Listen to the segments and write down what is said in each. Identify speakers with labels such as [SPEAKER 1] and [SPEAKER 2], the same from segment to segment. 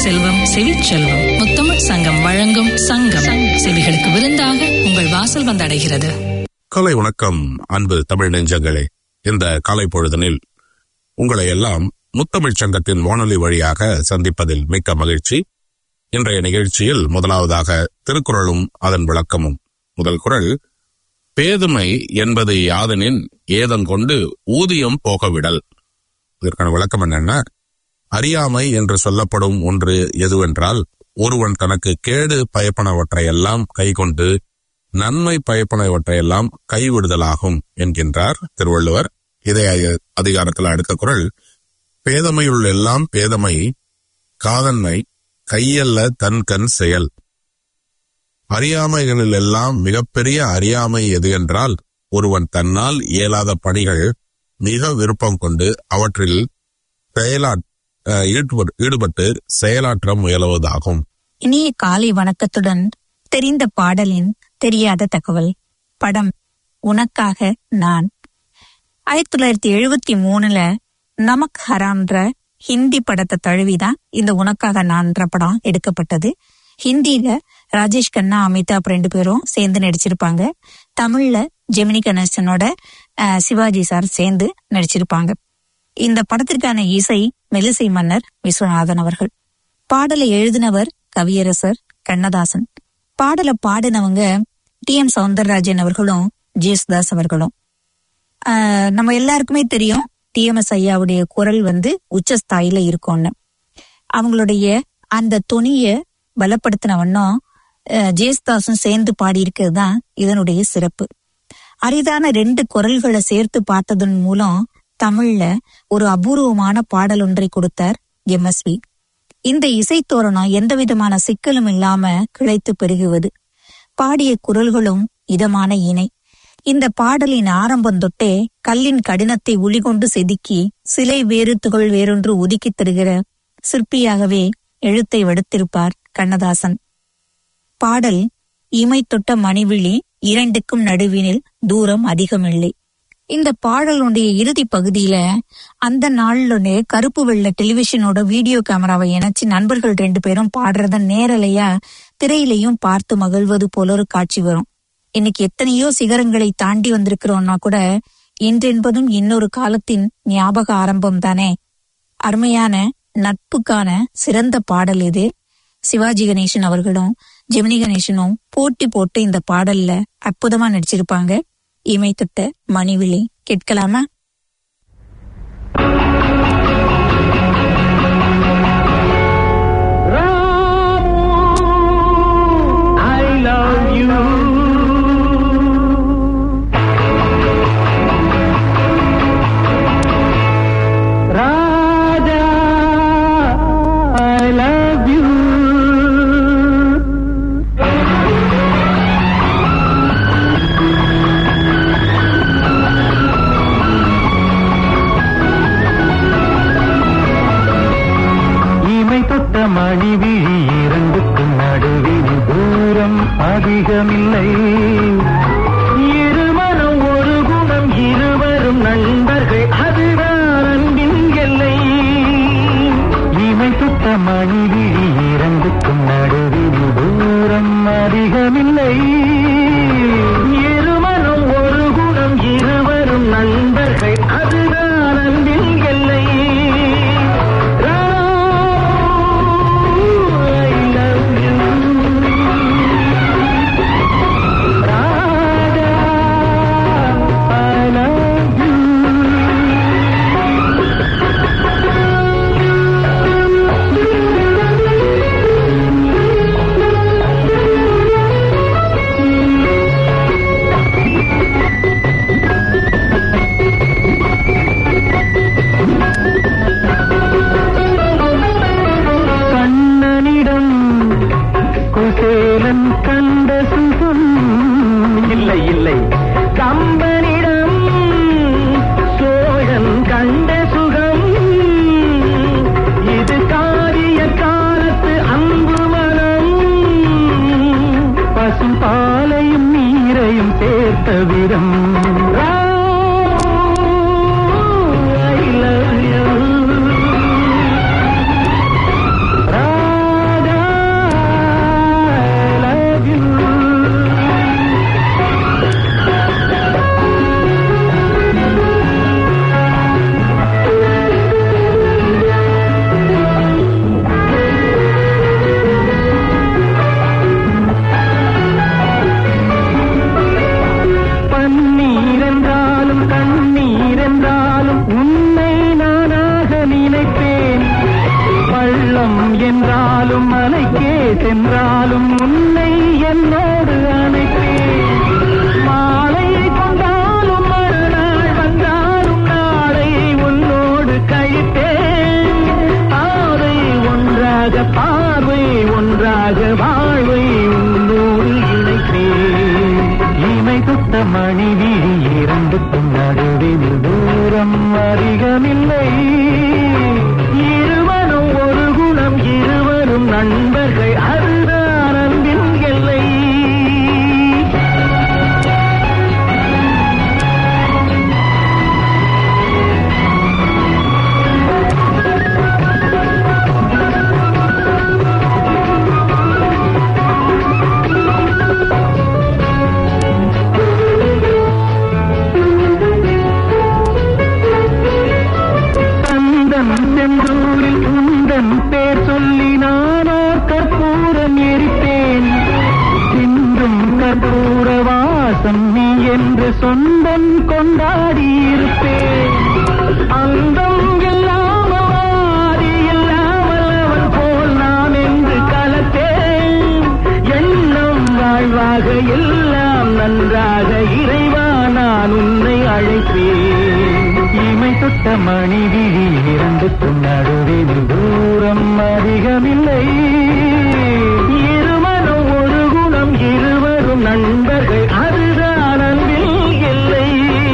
[SPEAKER 1] செல்வம் செவிச்செல்வம் முத்தமிழ் சங்கம் வழங்கும் சங்கம் செவிகளுக்கு விருந்தாக உங்கள் வாசல் வந்தடைகிறது
[SPEAKER 2] காலை வணக்கம் அன்பு தமிழ் நெஞ்சங்களே இந்த காலை பொழுதனில் உங்களை எல்லாம் முத்தமிழ்ச் சங்கத்தின் வானொலி வழியாக சந்திப்பதில் மிக்க மகிழ்ச்சி இன்றைய நிகழ்ச்சியில் முதலாவதாக திருக்குறளும் அதன் விளக்கமும் முதல் குறள் பேதுமை என்பது யாதெனின் ஏதங்கொண்டு ஊதியம் போகவிடல் இதற்கான விளக்கம் என்னன்னா அறியாமை என்று சொல்லப்படும் ஒன்று எதுவென்றால் ஒருவன் தனக்கு கேடு பயப்பனவற்றையெல்லாம் கைக்கொண்டு நன்மை பயப்பனவற்றையெல்லாம் கைவிடுதலாகும் என்கின்றார் திருவள்ளுவர் இதே அ- அதிகாரத்தில் அடுத்த குறள் பேதமையுள் எல்லாம் பேதமை காதன்மை கையல்ல தன் கண் செயல் அறியாமைகளில் எல்லாம் மிகப்பெரிய அறியாமை எது என்றால் ஒருவன் தன்னால் இயலாத பணிகள் மிக விருப்பம் கொண்டு அவற்றில் செயலா அஹ், ஈடுபட்டு- ஈடுபட்டு செயலாற்ற முயலுவதாகும்
[SPEAKER 3] இனிய காலை வணக்கத்துடன் தெரிந்த பாடலின் தெரியாத தகவல் படம் உனக்காக நான் ஆயிரத்தி தொள்ளாயிரத்தி எழுபத்தி மூணுல நமக் ஹராம்ன்ற ஹிந்தி படத்தை தழுவிதான் இந்த உனக்காக நான்ற படம் எடுக்கப்பட்டது ஹிந்தியில ராஜேஷ் கண்ணா அமிதாப் ரெண்டு பேரும் சேர்ந்து நடிச்சிருப்பாங்க தமிழ்ல ஜெமினி கணேசனோட அஹ், சிவாஜி சார் சேர்ந்து நடிச்சிருப்பாங்க இந்த படத்திற்கான இசை மெலிசை மன்னர் விஸ்வநாதன் அவர்கள் பாடலை எழுதினவர் கவியரசர் கண்ணதாசன் பாடலை பாடினவங்க டி எம் சவுந்தரராஜன் அவர்களும் ஜேசுதாஸ் அவர்களும் ஆஹ் நம்ம எல்லாருக்குமே தெரியும் டிஎம்எஸ் ஐயாவுடைய குரல் வந்து உச்சஸ்தாயில இருக்கும்னு அவங்களுடைய அந்த தொனிய பலப்படுத்தின வண்ணம் ஆஹ் ஜேசுதாஸும் சேர்ந்து பாடியிருக்கிறது தான் இதனுடைய சிறப்பு அரிதான ரெண்டு குரல்களை சேர்த்து பார்த்ததன் மூலம் தமிழ்ல ஒரு அபூர்வமான பாடல் ஒன்றை கொடுத்தார் எம்எஸ்வி இந்த இசைத்தோரணம் எந்த விதமான சிக்கலும் இல்லாம கிளைத்து பெருகுவது பாடிய குரல்களும் இதமான இணை இந்த பாடலின் ஆரம்பம் தொட்டே கல்லின் கடினத்தை உளிகொண்டு செதுக்கி சிலை வேறு துகள் வேறொன்று ஒதுக்கித் தருகிற சிற்பியாகவே எழுத்தை வடுத்திருப்பார் கண்ணதாசன் பாடல் இமை தொட்ட மணிவிழி இரண்டுக்கும் நடுவினில் தூரம் அதிகமில்லை இந்த பாடலுடைய இறுதி பகுதியில அந்த நாள்லயே கருப்பு வெள்ள டெலிவிஷனோட வீடியோ கேமராவை இணைச்சு நண்பர்கள் ரெண்டு பேரும் பாடுறத நேரலையா திரையிலையும் பார்த்து மகிழ்வது போல ஒரு காட்சி வரும் இன்னைக்கு எத்தனையோ சிகரங்களை தாண்டி வந்திருக்கிறோம்னா கூட இன்றென்பதும் இன்னொரு காலத்தின் ஞாபக ஆரம்பம் தானே அருமையான நட்புக்கான சிறந்த பாடல் இது சிவாஜி கணேசன் அவர்களும் ஜெமினி கணேசனும் போட்டி போட்டு இந்த பாடல்ல அற்புதமா நடிச்சிருப்பாங்க இமை தொட்ட மணிவிழி கேட்கலாமா
[SPEAKER 4] I love you. Raja, I love you. இமை தொட்ட மணி விழி இரண்டுக்கும் நடுவில் தூரம் அதிகமில்லை இருமனம் ஒரு குணம் இருவரும் நண்பர்கள் அதுதான் அன்பின் எல்லை இமை தொட்ட மணி விழி இரண்டுக்கும் நடுவில் தூரம் அதிகமில்லை இருமனம் ஒரு குணம் இருவரும் நண்பர்கள் அதுதான் அன்பின் எல்லை I love you. நீர் என்றாலும் கண்ணீர் என்றாலும் உன்னை நானாக நினைப்பேன் பள்ளம் என்றாலும் மலைக்கே சென்றாலும் உன்னை என்னோடு அணைப்பேன் மாலை கொண்டாலும் மறுநாள் வந்தாலும் நாளை உன்னோடு கழிப்பேன் பாதை ஒன்றாக பார்வை ஒன்றாக வாழ்வை உன்னோடு இணைப்பேன் இமை தொட்ட மணி விழி இரண்டுக்கும் நடுவில் தூரம் அதிகமில்லை இருவரும் ஒரு குணம் இருவரும் நண்பர்கள் அதுதான் அன்பின் எல்லை தந்தம் செந்தூரில் உந்தன் பேர் சொல்லி நானோர் கற்பூரம் எரிப்பேன் சிந்தும் கற்பூர வாசம் நீ என்று சொந்தம் கொண்டாடி இருப்பேன் அந்தம் இல்லாமல் ஆதி இல்லாமல் அவன் போல் நான் என்று கலத்தேன் எண்ணம் வாழ்வாக எல்லாம் நன்றாக இறைவா நான் உன்னை அழைப்பேன் இமை தொட்ட மணி விழி இரண்டுக்கும் நடுவில் தூரம் அதிகமில்லை இருமனம் ஒரு குணம் இருவரும் நண்பர்கள் அதுதான் அன்பில் எல்லை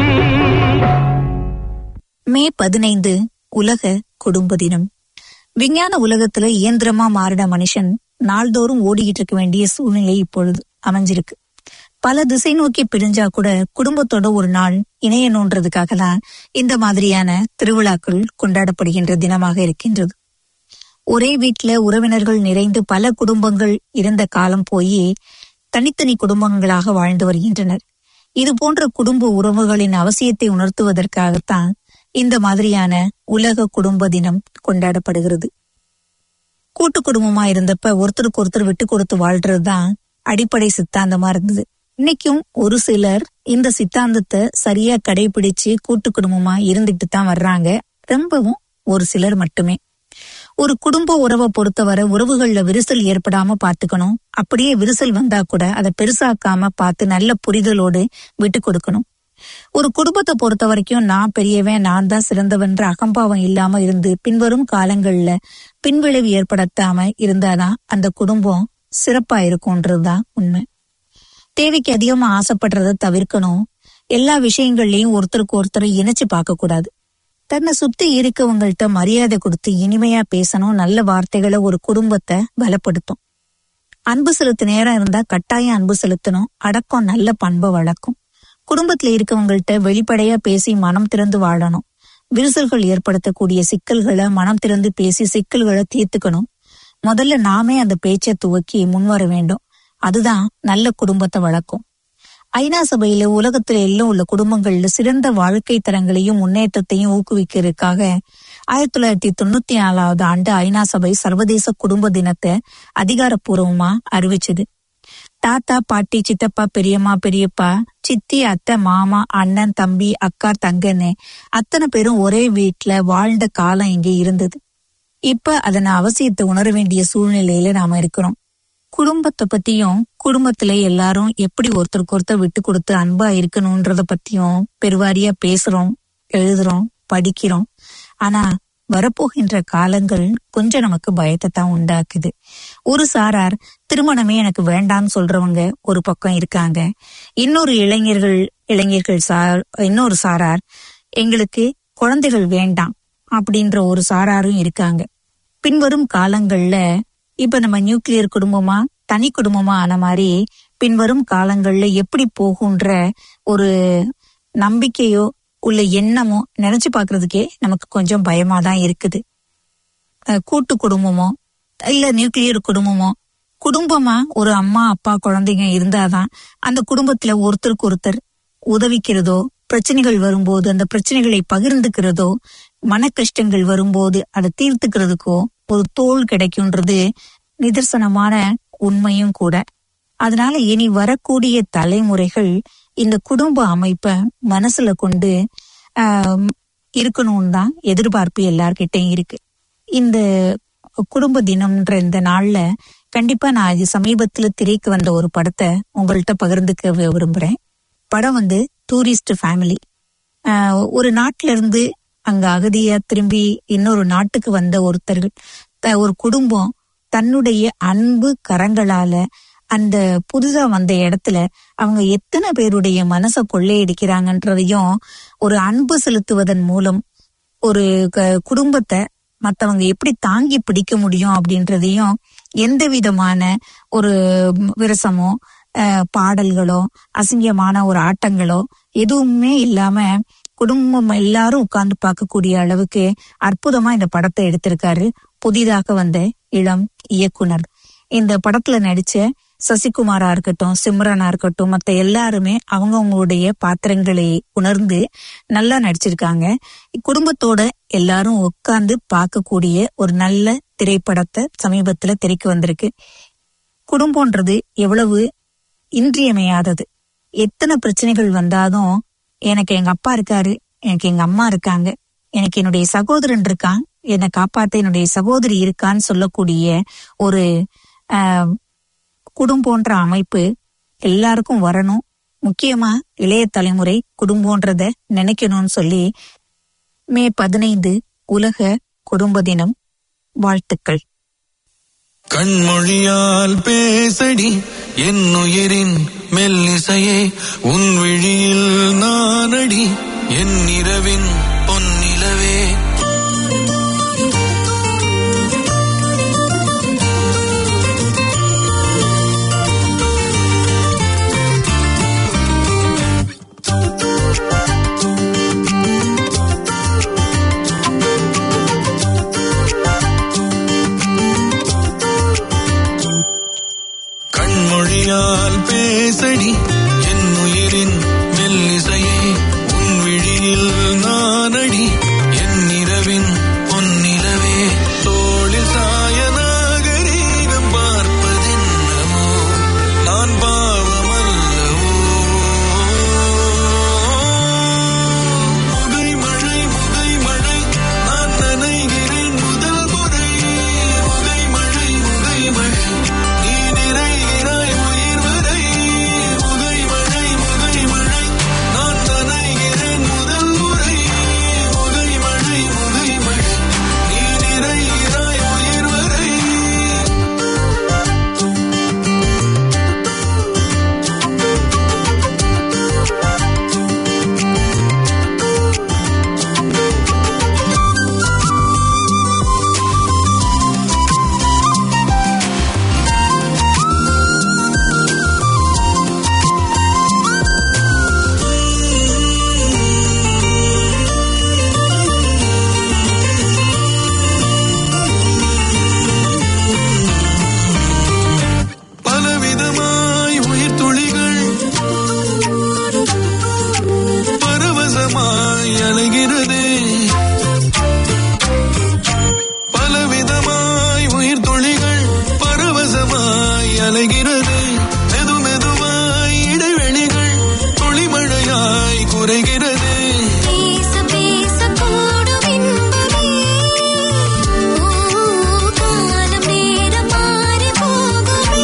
[SPEAKER 3] மே பதினைந்து உலக குடும்ப தினம் விஞ்ஞான உலகத்துல இயந்திரமா மாறின மனுஷன் நாள்தோறும் ஓடிக்கிட்டு இருக்க வேண்டிய சூழ்நிலை இப்பொழுது அமைஞ்சிருக்கு பல திசை நோக்கி பிரிஞ்சா கூட குடும்பத்தோட ஒரு நாள் இணையணுன்றதுக்காக தான் இந்த மாதிரியான திருவிழாக்கள் கொண்டாடப்படுகின்ற தினமாக இருக்கின்றது ஒரே வீட்ல உறவினர்கள் நிறைந்து பல குடும்பங்கள் இருந்த காலம் போய் தனித்தனி குடும்பங்களாக வாழ்ந்து வருகின்றனர் இது போன்ற குடும்ப உறவுகளின் அவசியத்தை உணர்த்துவதற்காகத்தான் இந்த மாதிரியான உலக குடும்ப தினம் கொண்டாடப்படுகிறது கூட்டு குடும்பமா இருந்தப்ப ஒருத்தருக்கு ஒருத்தர் விட்டு கொடுத்து வாழ்றதுதான் அடிப்படை சித்தாந்தமா இருந்தது இன்னைக்கும் ஒரு சிலர் இந்த சித்தாந்தத்தை சரியா கடைபிடிச்சு கூட்டு குடும்பமா இருந்துட்டு தான் வர்றாங்க ரொம்பவும் ஒரு சிலர் மட்டுமே ஒரு குடும்ப உறவை பொறுத்தவரை உறவுகள்ல விரிசல் ஏற்படாம பாத்துக்கணும் அப்படியே விரிசல் வந்தா கூட அதை பெருசாக்காம பார்த்து நல்ல புரிதலோடு விட்டு கொடுக்கணும் ஒரு குடும்பத்தை பொறுத்த வரைக்கும் நான் பெரியவன் நான் தான் சிறந்தவன்ற அகம்பாவம் இல்லாம இருந்து பின்வரும் காலங்கள்ல பின்விளைவு ஏற்படுத்தாம இருந்தாதான் அந்த குடும்பம் சிறப்பா இருக்கும்ன்றதுதான் உண்மை தேவைக்கு அதிகமா ஆசைப்படுறத தவிர்க்கணும் எல்லா விஷயங்கள்லயும் ஒருத்தருக்கு ஒருத்தர் இணைச்சு பார்க்க கூடாது தன்னை சுத்தி இருக்கவங்கள்ட்ட மரியாதை கொடுத்து இனிமையா பேசணும் நல்ல வார்த்தைகளை ஒரு குடும்பத்தை பலப்படுத்தும் அன்பு செலுத்த நேரம் இருந்தா கட்டாயம் அன்பு செலுத்தணும் அடக்கம் நல்ல பண்பை வளர்க்கும் குடும்பத்துல இருக்கவங்கள்ட்ட வெளிப்படையா பேசி மனம் திறந்து வாழணும் விரிசல்கள் ஏற்படுத்தக்கூடிய சிக்கல்களை மனம் திறந்து பேசி சிக்கல்களை தீர்த்துக்கணும் முதல்ல நாமே அந்த பேச்சை துவக்கி முன்வர வேண்டும் அதுதான் நல்ல குடும்பத்தை வளர்க்கும் ஐநா சபையில உலகத்துல எல்லாம் உள்ள குடும்பங்கள்ல சிறந்த வாழ்க்கை தரங்களையும் முன்னேற்றத்தையும் ஊக்குவிக்கிறதுக்காக ஆயிரத்தி தொள்ளாயிரத்தி தொண்ணூத்தி நாலாவது ஆண்டு ஐநா சபை சர்வதேச குடும்ப தினத்தை அதிகாரப்பூர்வமா அறிவிச்சது தாத்தா பாட்டி சித்தப்பா பெரியம்மா பெரியப்பா சித்தி அத்தை மாமா அண்ணன் தம்பி அக்கா தங்கன்னு அத்தனை பேரும் ஒரே வீட்ல வாழ்ந்த காலம் இங்க இருந்தது இப்ப அதன் அவசியத்தை உணர வேண்டிய சூழ்நிலையில நாம இருக்கிறோம் குடும்பத்தை பத்தியும் குடும்பத்துல எல்லாரும் எப்படி ஒருத்தருக்கு ஒருத்தர் விட்டு கொடுத்து அன்பா இருக்கணும்ன்றத பத்தியும் பெருவாரியா பேசுறோம் எழுதுறோம் படிக்கிறோம் ஆனா வரப்போகின்ற காலங்கள் கொஞ்சம் நமக்கு பயத்தை தான் உண்டாக்குது ஒரு சாரார் திருமணமே எனக்கு வேண்டாம்னு சொல்றவங்க ஒரு பக்கம் இருக்காங்க இன்னொரு இளைஞர்கள் இளைஞர்கள் சார் இன்னொரு சாரார் எங்களுக்கு குழந்தைகள் வேண்டாம் அப்படின்ற ஒரு சாராரும் இருக்காங்க பின்வரும் காலங்கள்ல இப்ப நம்ம நியூக்ளியர் குடும்பமா தனி குடும்பமா ஆன மாதிரி பின்வரும் காலங்கள்ல எப்படி போகுன்ற ஒரு நம்பிக்கையோ உள்ள எண்ணமோ நினைச்சு பாக்குறதுக்கே நமக்கு கொஞ்சம் பயமா தான் இருக்குது அஹ் கூட்டு குடும்பமோ இல்ல நியூக்ளியர் குடும்பமோ குடும்பமா ஒரு அம்மா அப்பா குழந்தைங்க இருந்தாதான் அந்த குடும்பத்துல ஒருத்தருக்கு ஒருத்தர் உதவிக்கிறதோ பிரச்சனைகள் வரும்போது அந்த பிரச்சனைகளை பகிர்ந்துக்கிறதோ மன கஷ்டங்கள் வரும்போது அதை தீர்த்துக்கிறதுக்கோ ஒரு தோல் கிடைக்கும்ன்றது நிதர்சனமான உண்மையும் கூட அதனால இனி வரக்கூடிய தலைமுறைகள் இந்த குடும்ப அமைப்பை மனசுல கொண்டு ஆம், இருக்கணும்னு தான் எதிர்பார்ப்பு எல்லார்கிட்டையும் இருக்கு இந்த குடும்ப தினம்ன்ற இந்த நாள்ல கண்டிப்பா நான் இது சமீபத்துல திரைக்கு வந்த ஒரு படத்தை உங்கள்கிட்ட பகிர்ந்துக்க வி- விரும்புறேன் படம் வந்து டூரிஸ்ட் ஃபேமிலி ஒரு நாட்டுல இருந்து அங்க அகதியா திரும்பி இன்னொரு நாட்டுக்கு வந்த ஒருத்தர்கள் த- ஒரு குடும்பம் தன்னுடைய அன்பு கரங்களால அந்த புதுசா வந்த இடத்துல அவங்க எத்தனை பேருடைய மனசை கொள்ளையடிக்கிறாங்கன்றதையும் ஒரு அன்பு செலுத்துவதன் மூலம் ஒரு க- குடும்பத்தை மத்தவங்க எப்படி தாங்கி பிடிக்க முடியும் அப்படின்றதையும் எந்த விதமான ஒரு ம், விரசமோ அஹ், பாடல்களோ அசிங்கமான ஒரு ஆட்டங்களோ எதுவுமே இல்லாம குடும்பம் எல்லாரும் உட்கார்ந்து பார்க்கக்கூடிய அளவுக்கு அற்புதமா இந்த படத்தை எடுத்திருக்காரு புதிதாக வந்த இளம் இயக்குனர் இந்த படத்துல நடிச்ச சசிகுமாரா இருக்கட்டும் சிம்ரனா இருக்கட்டும் மத்த எல்லாருமே அவங்கவங்களுடைய பாத்திரங்களை உணர்ந்து நல்லா நடிச்சிருக்காங்க குடும்பத்தோட எல்லாரும் உட்கார்ந்து பார்க்கக்கூடிய ஒரு நல்ல திரைப்படத்தை சமீபத்துல திரைக்கு வந்திருக்கு குடும்பம்ன்றது எவ்வளவு இன்றியமையாதது எத்தனை பிரச்சனைகள் வந்தாலும் எனக்கு எங்க அப்பா இருக்காரு எனக்கு எங்க அம்மா இருக்காங்க எனக்கு என்னுடைய சகோதரன் இருக்கான் என்னை காப்பாத்த என்னுடைய சகோதரி இருக்கான்னு சொல்லக்கூடிய ஒரு ஆஹ், குடும்பம்ன்ற அமைப்பு எல்லாருக்கும் வரணும் முக்கியமா இளைய தலைமுறை குடும்பம்ன்றத நினைக்கணும்னு சொல்லி மே பதினைந்து உலக குடும்ப தினம் வாழ்த்துக்கள்
[SPEAKER 5] கண்மொழியால் பேசடி என் உயிரின் மெல்லிசையே உன் விழியில் நானடி என் இரவின் பொன்னிலவே கண்மொழியால் பேசடி என் உயிரின் மெல்லிசையே உன் விழியில் நானடி என் இரவின் பொன்னிலவே தோளில் சாய நாகரீகம் பார்ப்பதென்னமோ நான் பாவமல்லவோ முதை மழை முதை மழை நான் நனைகிறேன் முதல் முறை முதை மழை முதை மழை நீ நிறைகிறாய் உயிர் வரை முதை மழை முதை மழை நான் நனைகிறேன் முதல் முறை முதை மழை முதை மழை நீ நிறைகிறாய் உயிர் வரை பலவிதமாய் உயிர் துளிகள் பரவசமாய் அலைகிறது பலவிதமாய் உயிர் துளிகள் பரவசமாய் அலைகிறது மெது மெதுவாய் இடைவெளிகள் துளிமழையாய் குறைகிறது
[SPEAKER 6] பேச பேச கூடும் இன்பமே ஓ காலம் நேரம் மாறி போகுமே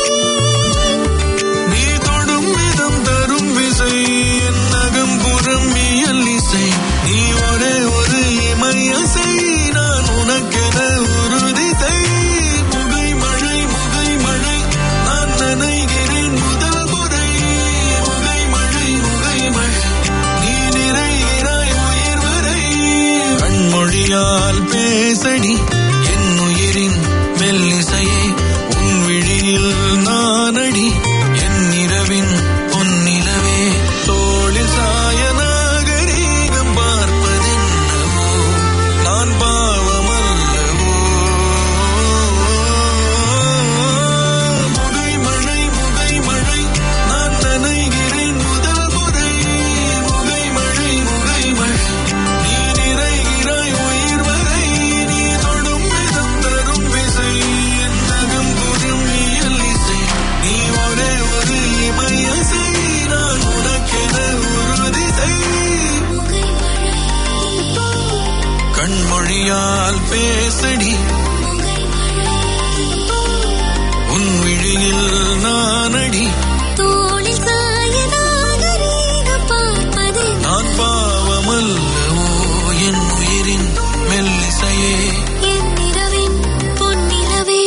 [SPEAKER 5] நீ தொடும் விதம் தரும் விசை என் நகம் புறம் இயல் இசை நீ ஒரே ஒரு இமையசை நான் உனக்கென உறுதி செய் முகை மழை முகை மழை நான் நனைகிறேன் முதல் முறை முகை மழை முகை மழை நீ நிறைகிறாய் உயிர் வரை கண்மொழியால் பேசடி என் உயிரின் மெல்லிசையே உன் விழியில் நானடி என் இரவின் பொன்னிலவே தோளில் சாய நாகரீகம் பார்ப்பதென்னவோ நான் பாவமல்லவோ முகை மழை முகை மழை நான் நனைகிறேன் முதல் முறை முகை மழை முகை மழை நீ நிறைகிறாய் உயிர் வரை நீ தொடும் பொன்மொழியால் பேசடி உன் விழியில் நானடி
[SPEAKER 6] தோளில் சாய நாகரீகம் பார்ப்பது
[SPEAKER 5] நான் பாவமல்லவோ என் உயிரின் மெல்லிசையே
[SPEAKER 6] என் நிலவின் பொன்னிலவே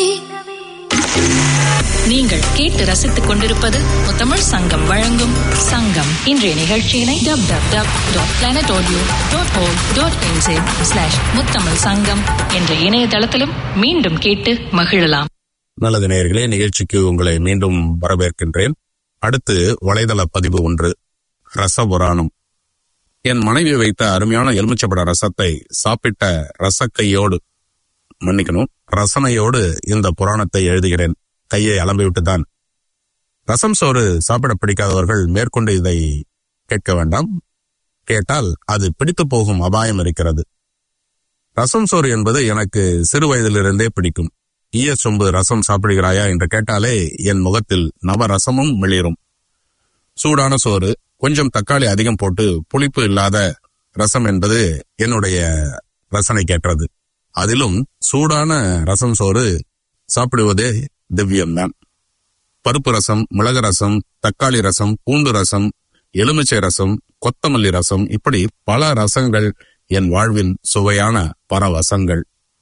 [SPEAKER 1] நீங்கள் கேட்டு ரசித்துக் கொண்டிருப்பது முத்தமிழ் சங்கம் வழங்கும் சங்கம் இன்றைய நிகழ்ச்சியினை dub dub dub dot planet audio dot O dot NJ slash Muthamizh Sangam என்ற இணையதளத்திலும் மீண்டும் கேட்டு மகிழலாம்
[SPEAKER 2] நல்லது நேயர்களே நிகழ்ச்சிக்கு உங்களை மீண்டும் வரவேற்கின்றேன் அடுத்து வலைதள பதிவு ஒன்று ரசபுராணம் என் மனைவி வைத்த அருமையான எலுமிச்சப்பட ரசத்தை சாப்பிட்ட ரசக்கையோடு மன்னிக்கணும் ரசனையோடு இந்த புராணத்தை எழுதுகிறேன் கையை அலம்பிவிட்டுதான் ரசம் சோறு சாப்பிட பிடிக்காதவர்கள் மேற்கொண்டு இதை கேட்க வேண்டாம் கேட்டால் அது பிடித்து போகும் அபாயம் இருக்கிறது ரசம் சோறு என்பது எனக்கு சிறு வயதிலிருந்தே பிடிக்கும் ஈய சொம்பு ரசம் சாப்பிடுகிறாயா என்று கேட்டாலே என் முகத்தில் நவ ரசமும் மிளிரும் சூடான சோறு கொஞ்சம் தக்காளி அதிகம் போட்டு புளிப்பு இல்லாத ரசம் என்பது என்னுடைய ரசனைக்கேற்றது அதிலும் சூடான ரசம் சோறு சாப்பிடுவதே திவ்யம்தான் பருப்பு ரசம் மிளகு ரசம் தக்காளி ரசம் பூண்டு ரசம் எலுமிச்சை ரசம் கொத்தமல்லி ரசம் இப்படி பல ரசங்கள் என் வாழ்வின் சுவையான பரவசங்கள்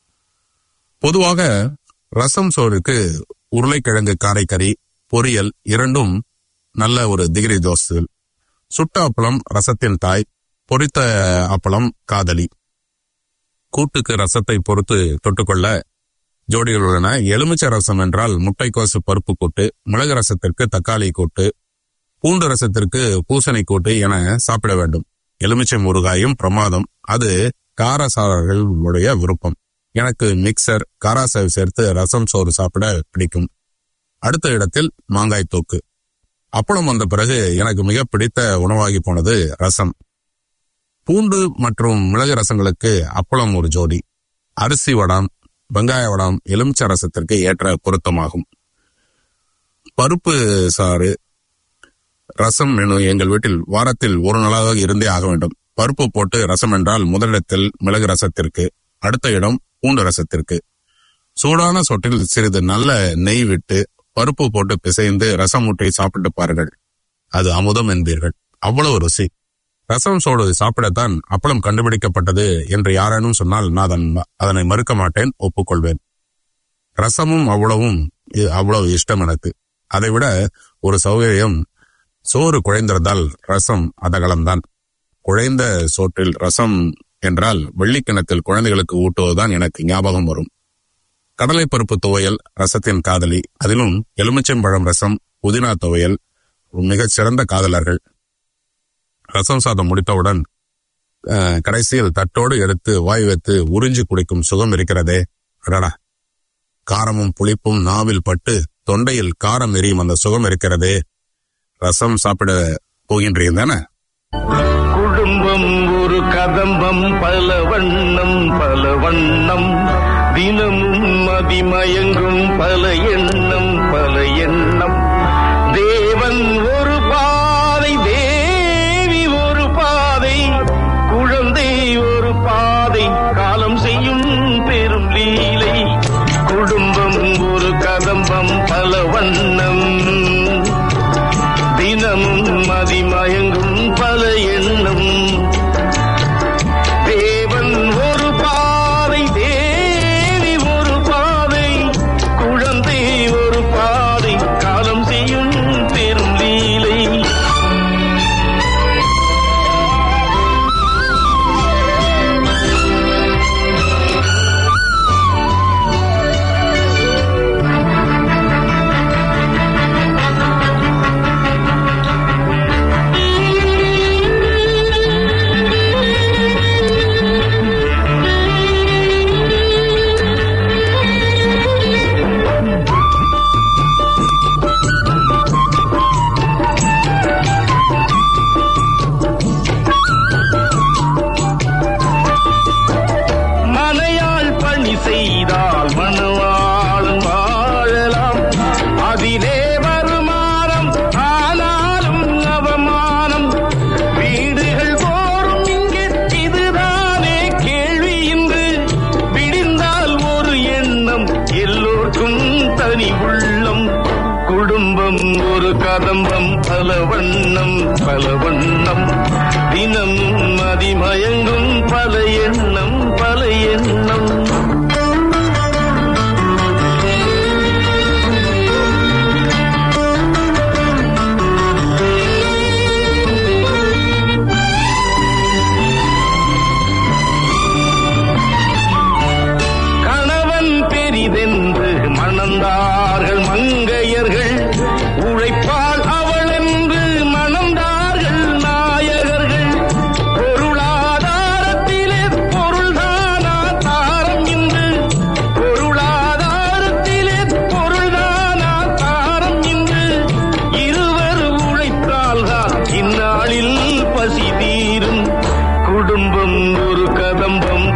[SPEAKER 2] பொதுவாக ரசம் சோறுக்கு உருளைக்கிழங்கு காரைக்கறி பொரியல் இரண்டும் நல்ல ஒரு திகிரி தோசை சுட்ட அப்பளம் ரசத்தின் தாய் பொரித்த அப்பளம் காதலி கூட்டுக்கு ரசத்தை பொறுத்து தொட்டுக்கொள்ள ஜோடிகள் உள்ளன எலுமிச்சை ரசம் என்றால் முட்டைக்கோசு பருப்பு கூட்டு மிளகு ரசத்திற்கு தக்காளி கூட்டு பூண்டு ரசத்திற்கு பூசணி கூட்டு என சாப்பிட வேண்டும் எலுமிச்சை முருகாயும் பிரமாதம் அது காரசாரர்களுடைய விருப்பம் எனக்கு மிக்சர் காராசேவ் சேர்த்து ரசம் சோறு சாப்பிட பிடிக்கும் அடுத்த இடத்தில் மாங்காய் தூக்கு அப்பளம் வந்த பிறகு எனக்கு மிக பிடித்த உணவாகி போனது ரசம் பூண்டு மற்றும் மிளகு ரசங்களுக்கு அப்பளம் ஒரு ஜோடி அரிசி வடம் வெங்காய வடம் எலுமிச்சை ரசத்திற்கு ஏற்ற பொருத்தமாகும் பருப்பு சாறு ரசம் மெனு எங்கள் வீட்டில் வாரத்தில் ஒரு நாளாக இருந்தே ஆக வேண்டும் பருப்பு போட்டு ரசம் என்றால் முதலிடத்தில் மிளகு ரசத்திற்கு அடுத்த இடம் பூண்டு ரசத்திற்கு சூடான சொட்டில் சிறிது நல்ல நெய் விட்டு பருப்பு போட்டு பிசைந்து ரசம் ஊற்றி சாப்பிட்டு பாருங்கள் அது அமுதம் என்பீர்கள் அவ்வளவு ருசி ரசம் சோடு சாப்பிடத்தான் அப்பளம் கண்டுபிடிக்கப்பட்டது என்று யாரேனும் சொன்னால் நான் அதன்- அதனை மறுக்க மாட்டேன் ஒப்புக்கொள்வேன் ரசமும் அவ்வளவும் இ- அவ்வளவு இஷ்டம் எனக்கு அதைவிட ஒரு சௌகரியம் சோறு குழைந்திருந்தால் ரசம் அதகலம்தான் குழைந்த சோற்றில் ரசம் என்றால் வெள்ளிக்கிணத்தில் குழந்தைகளுக்கு ஊட்டுவதுதான் எனக்கு ஞாபகம் வரும் கடலை பருப்பு துவையல் ரசத்தின் காதலி அதிலும் எலுமிச்சம்பழம் ரசம் புதினா துவையல் மிகச் சிறந்த காதலர்கள் ரசம் சாதம் முடித்தவுடன் அஹ், கடைசியில் தட்டோடு எடுத்து வாய் வைத்து உறிஞ்சி குடிக்கும் சுகம் இருக்கிறதே அடடா காரமும் புளிப்பும் நாவில் பட்டு தொண்டையில் காரம் எரியும் அந்த சுகம் இருக்கிறதே ரசம் சாப்பிட போகின்றீங்க தானே
[SPEAKER 4] குடும்பம் ஒரு கதம்பம் பல வண்ணம் பல வண்ணம் தினமும் மதிமயங்கும் பல எண்ணம் பல எண்ணம் தேவன் ஒரு பாதை தேவி ஒரு பாதை குழந்தை ஒரு பாதை காலம் செய்யும் பெரும் லீலை குடும்பம் ஒரு கதம்பம் பல வண்ணம் தினமும் மதிமயங்கும் பல எண்ணம் தேவன் ஒரு பாதை தேவி ஒரு பாதை குழந்தை ஒரு பாதை காலம் செய்யும் பெரும்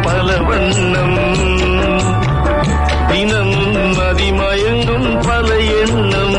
[SPEAKER 4] பல வண்ணம் தினமும் மதிமயங்கும் பல எண்ணம்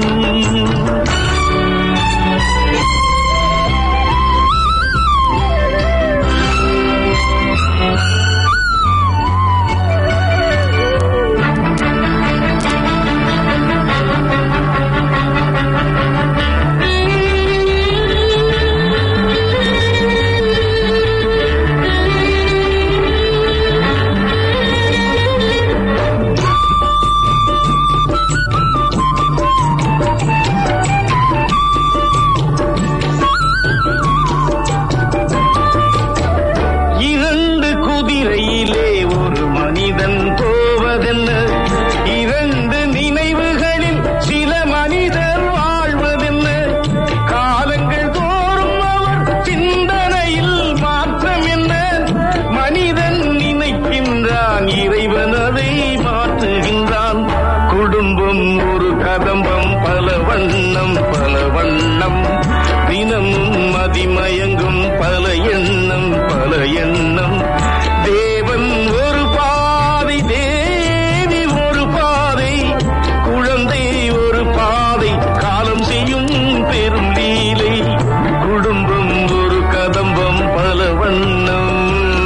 [SPEAKER 4] இரண்டு குதிரையிலே ஒரு மனிதன் போவதென்ன இரண்டு நினைவுகளில் சில மனிதர் வாழ்வதென்ன காலங்கள் தோறும் அவர் சிந்தனையில் மாற்றம் என்ன மனிதன் நினைக்கின்றான் இறைவன் அதை மாற்றுகின்றான் குடும்பம் ஒரு கதம்பம் பல வண்ணம் பல வண்ணம் தினமும் மதிமயங்கும் பல எண்ணம் பல எண்ணம் தேவன் ஒரு பாதை தேவி ஒரு பாதை குழந்தை ஒரு பாதை காலம் செய்யும் பெரும் லீலை குடும்பம் ஒரு கதம்பம் பல வண்ணம்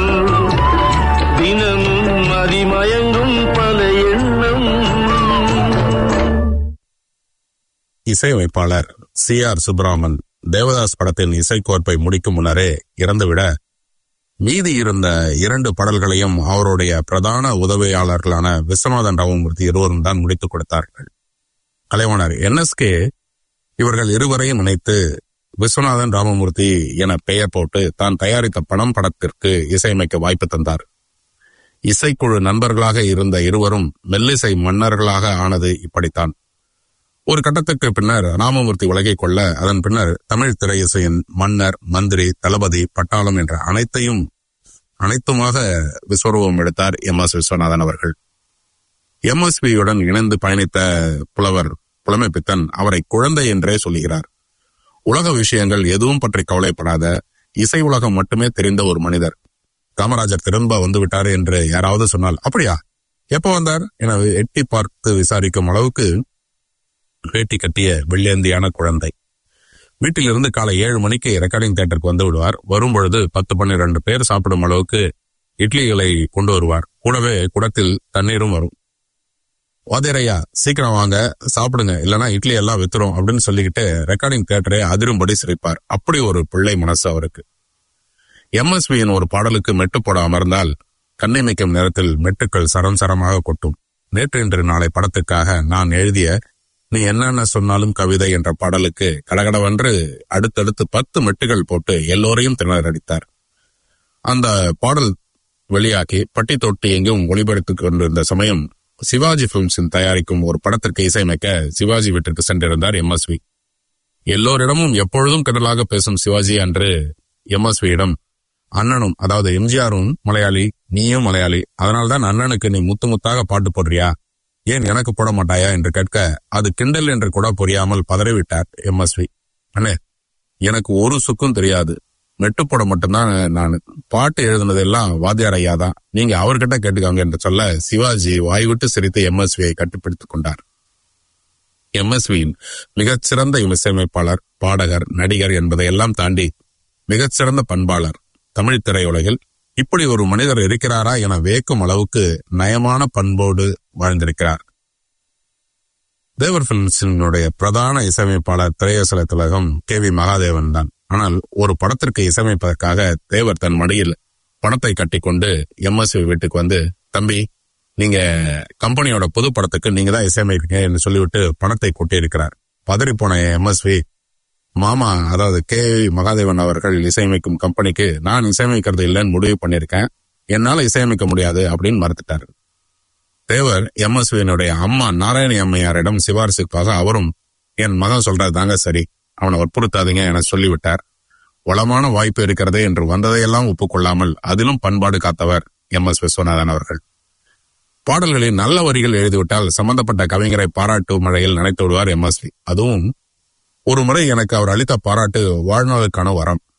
[SPEAKER 4] தினமும் மதிமயங்கும் பல எண்ணம்
[SPEAKER 2] இசையமைப்பாளர் சி ஆர் சுப்பிராமன் தேவதாஸ் படத்தின் இசைக்கோர்ப்பை முடிக்கும் முன்னரே இறந்துவிட மீதி இருந்த இரண்டு பாடல்களையும் அவருடைய பிரதான உதவியாளர்களான விஸ்வநாதன் ராமமூர்த்தி இருவரும் தான் முடித்துக் கொடுத்தார்கள் கலைவாணர் என்எஸ்கே இவர்கள் இருவரையும் இணைத்து விஸ்வநாதன் ராமமூர்த்தி என பெயர் போட்டு தான் தயாரித்த படம் படத்திற்கு இசையமைக்க வாய்ப்பு தந்தார் இசைக்குழு நண்பர்களாக இருந்த இருவரும் மெல்லிசை மன்னர்களாக ஆனது இப்படித்தான் ஒரு கட்டத்துக்கு பின்னர் ராமமூர்த்தி உலகை கொள்ள அதன் பின்னர் தமிழ் திரையிசையின் மன்னர் மந்திரி தளபதி பட்டாளம் என்ற அனைத்தையும் அனைத்துமாக விஸ்வரூபம் எடுத்தார் எம் எஸ் விஸ்வநாதன் அவர்கள் எம்எஸ்பியுடன் இணைந்து பயணித்த புலவர் புலமைப்பித்தன் அவரை குழந்தை என்றே சொல்லுகிறார் உலக விஷயங்கள் எதுவும் பற்றி கவலைப்படாத இசை உலகம் மட்டுமே தெரிந்த ஒரு மனிதர் காமராஜர் திரும்ப வந்து விட்டார் என்று யாராவது சொன்னால் அப்படியா எப்போ வந்தார் என எட்டி பார்த்து விசாரிக்கும் அளவுக்கு வேட்டி கட்டிய வெள்ளேந்தியான குழந்தை வீட்டிலிருந்து காலை ஏழு மணிக்கு ரெக்கார்டிங் தியேட்டருக்கு வந்து விடுவார் வரும்பொழுது பத்து பன்னிரண்டு பேர் சாப்பிடும் அளவுக்கு இட்லிகளை கொண்டு வருவார் கூடவே குடத்தில் தண்ணீரும் வரும் வாதிரையா சீக்கிரம் வாங்க சாப்பிடுங்க இல்லனா இட்லி எல்லாம் வித்துரும் அப்படின்னு சொல்லிக்கிட்டு ரெக்கார்டிங் தியேட்டரை அதிரும்படி சிரிப்பார் அப்படி ஒரு பிள்ளை மனசு அவருக்கு எம்எஸ்வியின் ஒரு பாடலுக்கு மெட்டு போட அமர்ந்தால் கண்ணிமைக்கும் நேரத்தில் மெட்டுக்கள் சரம் சரமாக கொட்டும் நேற்று இன்று நாளை படத்துக்காக நான் எழுதிய நீ என்னென்ன சொன்னாலும் கவிதை என்ற பாடலுக்கு கடகடவென்று அடுத்தடுத்து பத்து மெட்டுகள் போட்டு எல்லோரையும் திணறடித்தார் அந்த பாடல் வெளியாகி பட்டி தொட்டி எங்கும் ஒளிபரத்துக் கொண்டிருந்த சமயம் சிவாஜி பிலிம்ஸின் தயாரிக்கும் ஒரு படத்திற்கு இசையமைக்க சிவாஜி வீட்டிற்கு சென்றிருந்தார் எம்எஸ்வி எல்லோரிடமும் எப்பொழுதும் கிடலாக பேசும் சிவாஜி அன்று எம்எஸ்வியிடம் அண்ணனும் அதாவது எம்ஜிஆரும் மலையாளி நீயும் மலையாளி அதனால்தான் அண்ணனுக்கு நீ முத்து முத்தாக பாட்டு போடுறியா ஏன் எனக்கு போட மாட்டாயா என்று கேட்க அது கிண்டல் என்று கூட புரியாமல் பதறிவிட்டார் எம்எஸ்வி அண்ணே எனக்கு ஒரு சுக்கும் தெரியாது மெட்டு போட மட்டும்தான் நான் பாட்டு எழுதுனதெல்லாம் வாத்தியார் ஐயா தான் நீங்க அவர்கிட்ட கேட்டுக்கோங்க என்று சொல்ல சிவாஜி வாய்விட்டு சிரித்து எம்எஸ்வியை கட்டுப்பிடித்துக் கொண்டார் எம்எஸ்வியின் மிகச்சிறந்த இசையமைப்பாளர் பாடகர் நடிகர் என்பதை எல்லாம் தாண்டி மிகச்சிறந்த பண்பாளர் தமிழ் திரையுலகில் இப்படி ஒரு மனிதர் இருக்கிறாரா என வியக்கும் அளவுக்கு நயமான பண்போடு வாழ்ந்திருக்கிறார் தேவர் பிலிம்ஸினுடைய பிரதான இசையமைப்பாளர் திரையசல திலகம் கே வி மகாதேவன் தான் ஆனால் ஒரு படத்திற்கு இசையமைப்பதற்காக தேவர் தன் மடியில் பணத்தை கட்டிக்கொண்டு எம்எஸ்வி வீட்டுக்கு வந்து தம்பி நீங்க கம்பெனியோட புது படத்துக்கு நீங்க தான் இசையமைப்பீங்க என்று சொல்லிவிட்டு பணத்தை கொட்டியிருக்கிறார் பதறி போன எம்எஸ்வி மாமா அதாவது கே வி மகாதேவன் அவர்கள் இசையமைக்கும் கம்பெனிக்கு நான் இசையமைக்கிறது இல்லைன்னு முடிவு பண்ணியிருக்கேன் என்னால இசையமைக்க முடியாது அப்படின்னு மறுத்துட்டாரு தேவர் எம்எஸ்வியினுடைய அம்மா நாராயணி அம்மையாரிடம் சிபாரிசுக்காக அவரும் என் மகன் சொல்றது தாங்க சரி அவனை வற்புறுத்தாதீங்க என சொல்லிவிட்டார் வளமான வாய்ப்பு இருக்கிறதே என்று வந்ததையெல்லாம் ஒப்புக்கொள்ளாமல் அதிலும் பண்பாடு காத்தவர் எம் எஸ் விஸ்வநாதன் அவர்கள் பாடல்களில் நல்ல வரிகள் எழுதிவிட்டால் சம்பந்தப்பட்ட கவிஞரை பாராட்டு மழையில் நினைத்து விடுவார் எம்எஸ்வி அதுவும் ஒரு முறை எனக்கு அவர் அளித்த பாராட்டு வாழ்நாளுக்கான வரம்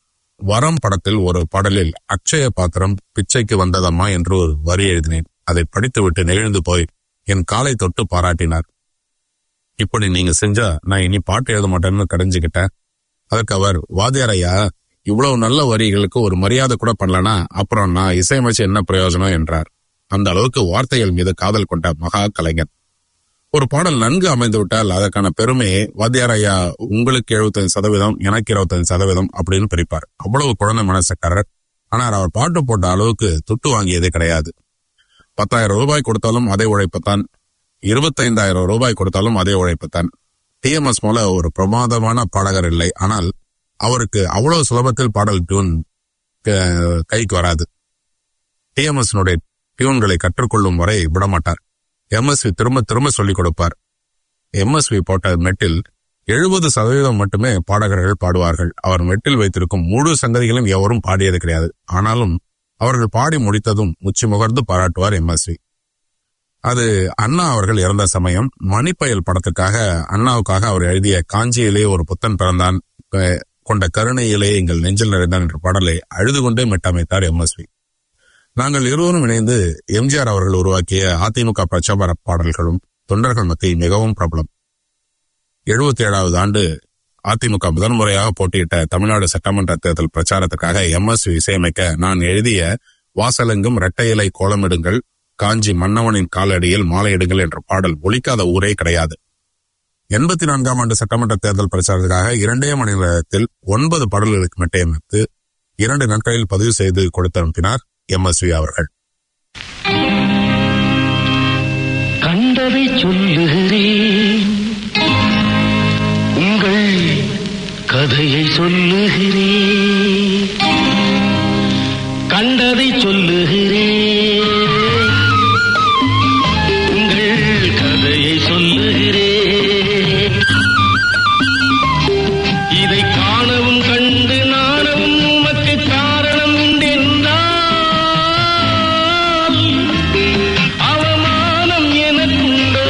[SPEAKER 2] வரம் படத்தில் ஒரு பாடலில் அக்ஷய பாத்திரம் பிச்சைக்கு வந்ததம்மா என்று ஒரு வரி எழுதினேன் அதை படித்துவிட்டு நெகிழ்ந்து போய் என் காலை தொட்டு பாராட்டினார் இப்படி நீங்க செஞ்சா நான் இனி பாட்டு எழுத மாட்டேன்னு கடைஞ்சுக்கிட்டேன் அதுக்கு அவர் வாத்தியார் ஐயா இவ்வளவு நல்ல வரிகளுக்கு ஒரு மரியாதை கூட பண்ணலனா அப்புறம் நான் இசையமைச்சு என்ன பிரயோஜனம் என்றார் அந்த அளவுக்கு வார்த்தைகள் மீது காதல் கொண்ட மகா கலைஞர் ஒரு பாடல் நன்கு அமைந்து விட்டால் அதற்கான பெருமையை வாத்தியார் ஐயா உங்களுக்கு எழுபத்தஞ்சு சதவீதம் எனக்கு இருபத்தஞ்சு சதவீதம் அப்படின்னு பிரிப்பார் அவ்வளவு குழந்தை மனசக்காரர் ஆனால் அவர் பாட்டு போட்ட அளவுக்கு துட்டு வாங்கியதே கிடையாது பத்தாயிரம் ரூபாய் கொடுத்தாலும் அதே உழைப்புத்தான் இருபத்தைந்தாயிரம் ரூபாய் கொடுத்தாலும் அதே உழைப்புத்தான் டிஎம்எஸ் போல ஒரு பிரமாதமான பாடகர் இல்லை ஆனால் அவருக்கு அவ்வளவு சுலபத்தில் பாடல் டியூன் க- கைக்கு வராது டிஎம்எஸ் டியூன்களை கற்றுக்கொள்ளும் வரை விடமாட்டார் எம்எஸ்வி திரும்ப திரும்ப சொல்லிக் கொடுப்பார் எம்எஸ்வி போட்ட மெட்டில் எழுபது சதவீதம் மட்டுமே பாடகர்கள் பாடுவார்கள் அவர் மெட்டில் வைத்திருக்கும் முழு சங்கதிகளும் எவரும் பாடியது கிடையாது ஆனாலும் அவர்கள் பாடி முடித்ததும் உச்சி முகர்ந்து பாராட்டுவார் எம்எஸ்வி அது அண்ணா அவர்கள் இறந்த சமயம் மணிப்பயல் படத்துக்காக அண்ணாவுக்காக அவர் எழுதிய காஞ்சியிலே ஒரு புத்தன் பிறந்தான் க- கொண்ட கருணையிலே எங்கள் நெஞ்சில் நிறைந்தான் என்ற பாடலை அழுது கொண்டே மெட்டமைத்தார் எம்எஸ்வி நாங்கள் இருவரும் இணைந்து எம்ஜிஆர் அவர்கள் உருவாக்கிய அதிமுக பிரச்சார பாடல்களும் தொண்டர்கள் மத்தியில் மிகவும் பிரபலம் எழுபத்தி ஏழாவது ஆண்டு அதிமுக முதன்முறையாக போட்டியிட்ட தமிழ்நாடு சட்டமன்ற தேர்தல் பிரச்சாரத்துக்காக எம்எஸ்வி இசையமைக்க நான் எழுதிய வாசலெங்கும் இரட்டை இலை கோலமிடுங்கள் காஞ்சி மன்னவனின் காலடியில் மாலையிடுங்கள் என்ற பாடல் ஒலிக்காத ஊரே கிடையாது எண்பத்தி நான்காம் ஆண்டு சட்டமன்ற தேர்தல் பிரச்சாரத்துக்காக இரண்டே மணி நேரத்தில் ஒன்பது பாடல்களுக்கு மெட்டையமைத்து இரண்டு நாட்களில் பதிவு செய்து கொடுத்து அனுப்பினார் எம்எஸ்வி அவர்கள்
[SPEAKER 4] கண்டதை சொல்லுகிறேன் உங்கள் கதையை சொல்லுகிறேன் கண்டதை சொல்லுகிறேன் உங்கள் கதையை சொல்லுகிறேன் இதை காணவும் கண்டு நாணவும் உமக்கு காரணம் உண்டென்றால் அவமானம் எனக்குண்டோ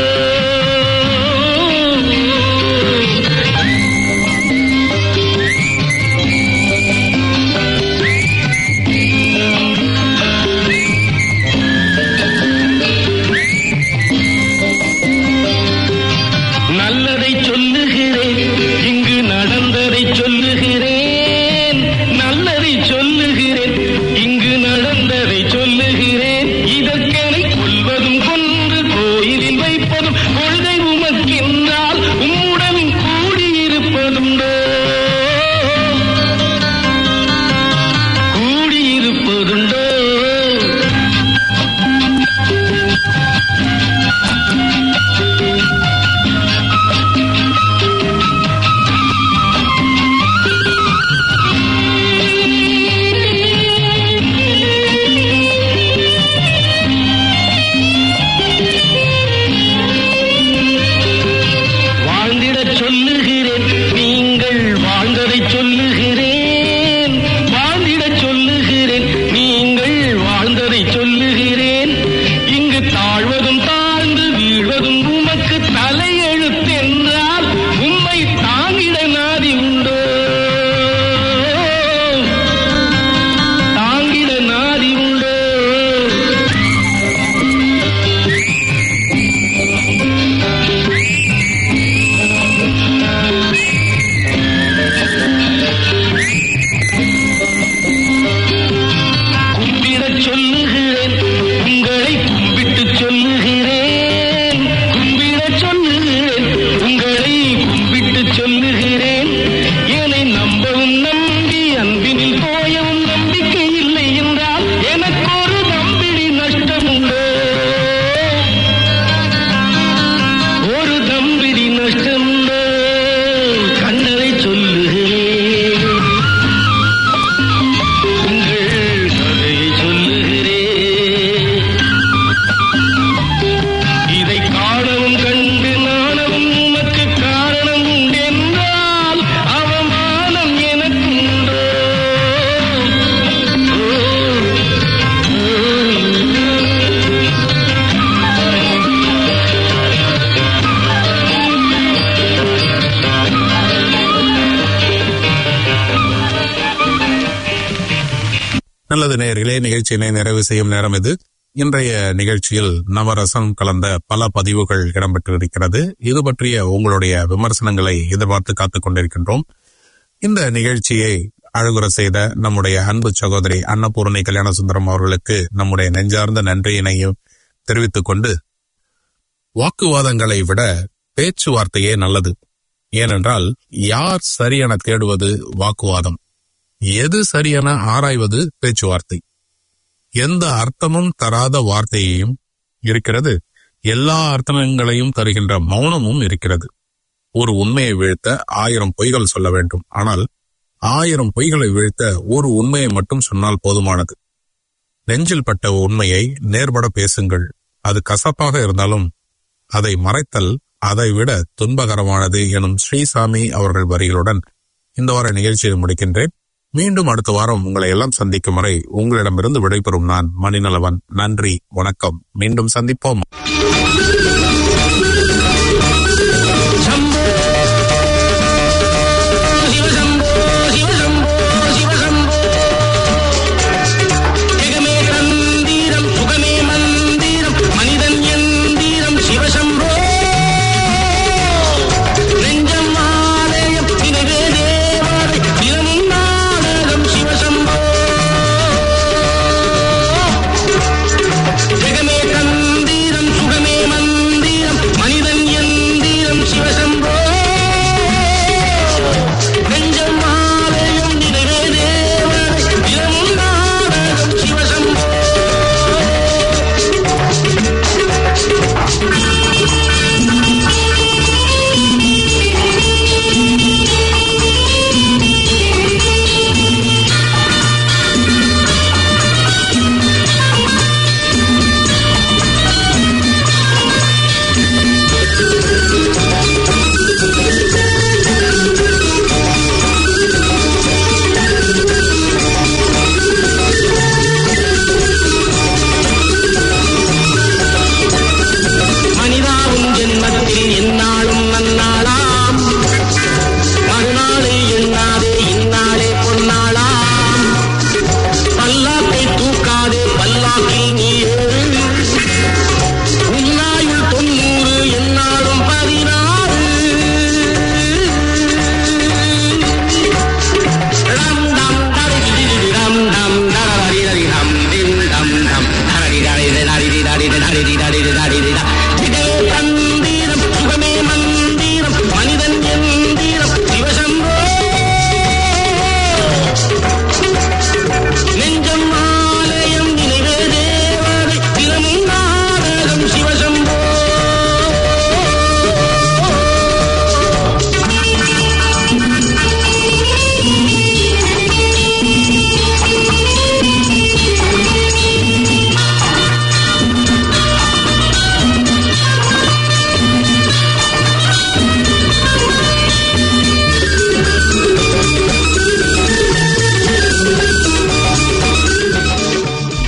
[SPEAKER 2] நல்லது நேயர்களே நிகழ்ச்சியினை நிறைவு செய்யும் நேரம் இது இன்றைய நிகழ்ச்சியில் நவரசம் கலந்த பல பதிவுகள் இடம்பெற்றிருக்கிறது இது பற்றிய உங்களுடைய விமர்சனங்களை எதிர்பார்த்து காத்துக் கொண்டிருக்கின்றோம் இந்த நிகழ்ச்சியை அழகுற செய்த நம்முடைய அன்பு சகோதரி அன்னபூர்ணி கல்யாணசுந்தரம் அவர்களுக்கு நம்முடைய நெஞ்சார்ந்த நன்றியினையும் தெரிவித்துக் கொண்டு வாக்குவாதங்களை விட பேச்சுவார்த்தையே நல்லது ஏனென்றால் யார் சரியென தேடுவது வாக்குவாதம் எது சரியென ஆராய்வது பேச்சுவார்த்தை எந்த அர்த்தமும் தராத வார்த்தையையும் இருக்கிறது எல்லா அர்த்தங்களையும் தருகின்ற மௌனமும் இருக்கிறது ஒரு உண்மையை வீழ்த்த ஆயிரம் பொய்கள் சொல்ல வேண்டும் ஆனால் ஆயிரம் பொய்களை வீழ்த்த ஒரு உண்மையை மட்டும் சொன்னால் போதுமானது நெஞ்சில் பட்ட உண்மையை நேர்பட பேசுங்கள் அது கசப்பாக இருந்தாலும் அதை மறைத்தல் அதை விட துன்பகரமானது எனும் ஸ்ரீசாமி அவர்கள் வரிகளுடன் இந்த வார நிகழ்ச்சியை முடிக்கின்றேன் மீண்டும் அடுத்த வாரம் உங்களை எல்லாம் சந்திக்கும் வரை உங்களிடமிருந்து விடைபெறும் நான் மணிநலவன் நன்றி வணக்கம் மீண்டும் சந்திப்போம்